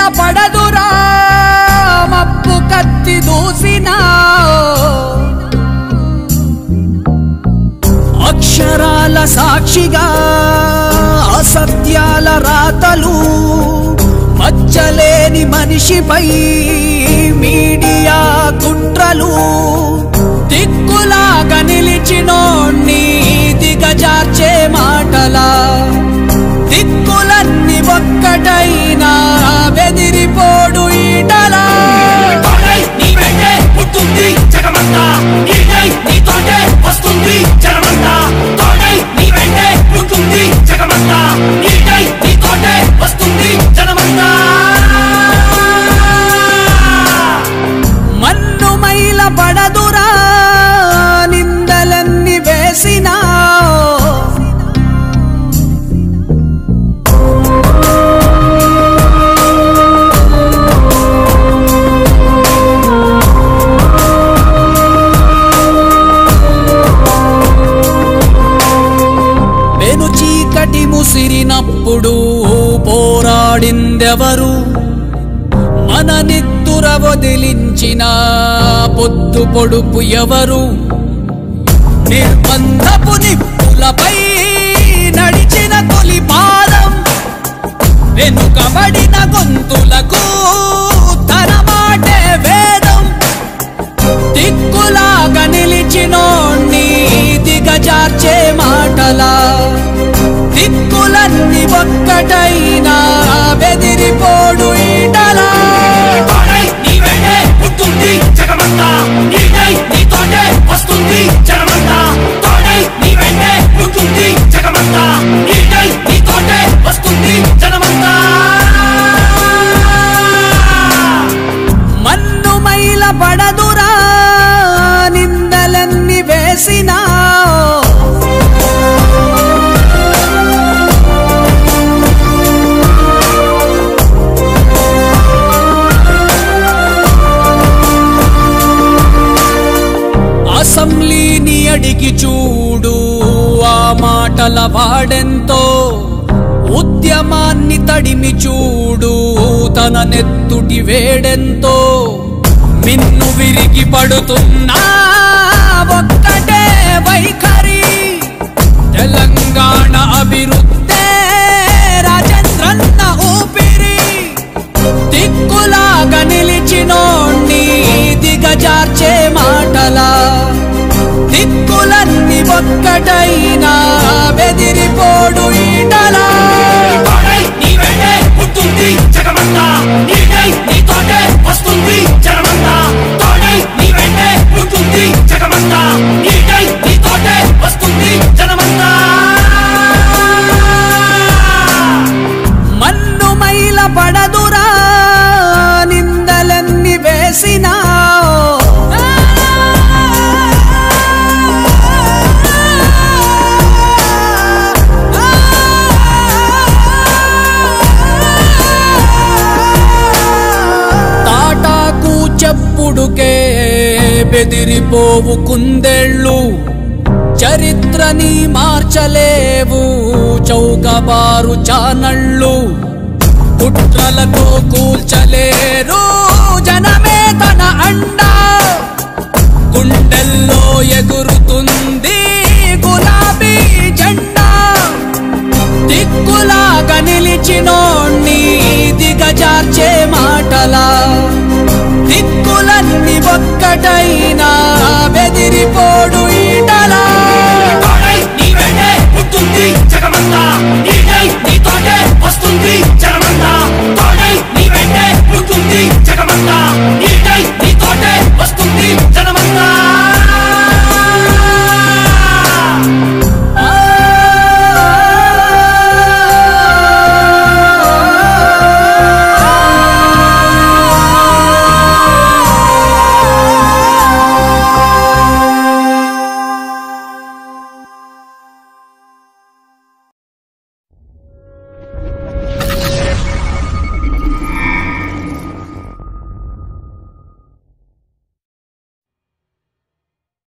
పడదురా మప్పు కత్తి దూసినా అక్షరాల సాక్షిగా అసత్యాల రాతలు మచ్చలేని మనిషిపై మీడియా కుట్రలు దిక్కులాగా నిలిచినోణ్ణి దిగజార్చే మాటలా దిక్కులన్నీ ఒక్కటైనా బెదిరిపోడు ఈటలా తోడై నీ వెంటే పుట్టుంది జగమంతా నీడై నీతోటే వస్తుంది జనమంతా తోడై నీ వెంటే పుట్టుంది జగమంతా నీడై నీతోటే వస్తుంది జనమంతా మన్ను మైల పడదురా నిందలన్నీ వేసినా పెను చీకటి ముసిరినప్పుడు పోరాడిందెవరు మన నిత్తుర వదిలించిన పొద్దు పొడుపు ఎవరు నిర్బంధపు నిప్పులపై నడిచిన తొలి పాదం వెనుకబడిన గొంతులకు తన మాటే వేదం దిక్కులాగా నిలిచినోణ్ణి దిగజార్చే మాటలా దిక్కులన్నీ ఒక్కటైనా బెదిరిపోడు ఈటలా తోడై నీ వెంటే పుట్టుంది జగమంతా నీడై నీతోటే వస్తుంది జనమంతా తోడై నీ వెంటే పుట్టుంది జగమంతా నీడై నీతోటే వస్తుంది జనమంతా మన్ను మైల పడదురా నిందలన్నీ వేసినా అసెంబ్లీని అడిగి చూడు ఆ మాటల వాడెంతో ఉద్యమాన్ని తడిమి చూడు తన నెత్తుటి వేడెంతో మిన్ను విరిగి పడుతున్నా ఒక్కటే వైఖరి తెలంగాణ అభివృద్ధే రాజేంద్రన్న ఊపిరి దిక్కులాగా నిలిచినోణ్ణి దిగజార్చే మాటలా దిక్కులన్నీ ఒక్కటైనా బెదిరిపోడు ఈటలా తోడై నీ వెంటే పుట్టుంది జగమంతా నీడై నీతోటే వస్తుంది జనమంతా తోడై నీ వెంటే పుట్టుంది జగమంతా నీడై నీతోటే వస్తుంది జనమంతా మన్ను మైల పడదురా నిందలన్నీ వేసినా తాటాకు చెప్పుడుకే బెదిరిపోవు కుందేళ్ళు చరిత్రని మార్చలేవు చౌకబారు చానళ్ళు కుట్రలతో కూల్చలేరు జనమే తన అండా గుండెల్లో ఎగురుతుంది గులాబీ జెండా దిక్కులాగా నిలిచినోణ్ణి దిగజార్చే మాటలా దిక్కులన్నీ ఒక్కటైనా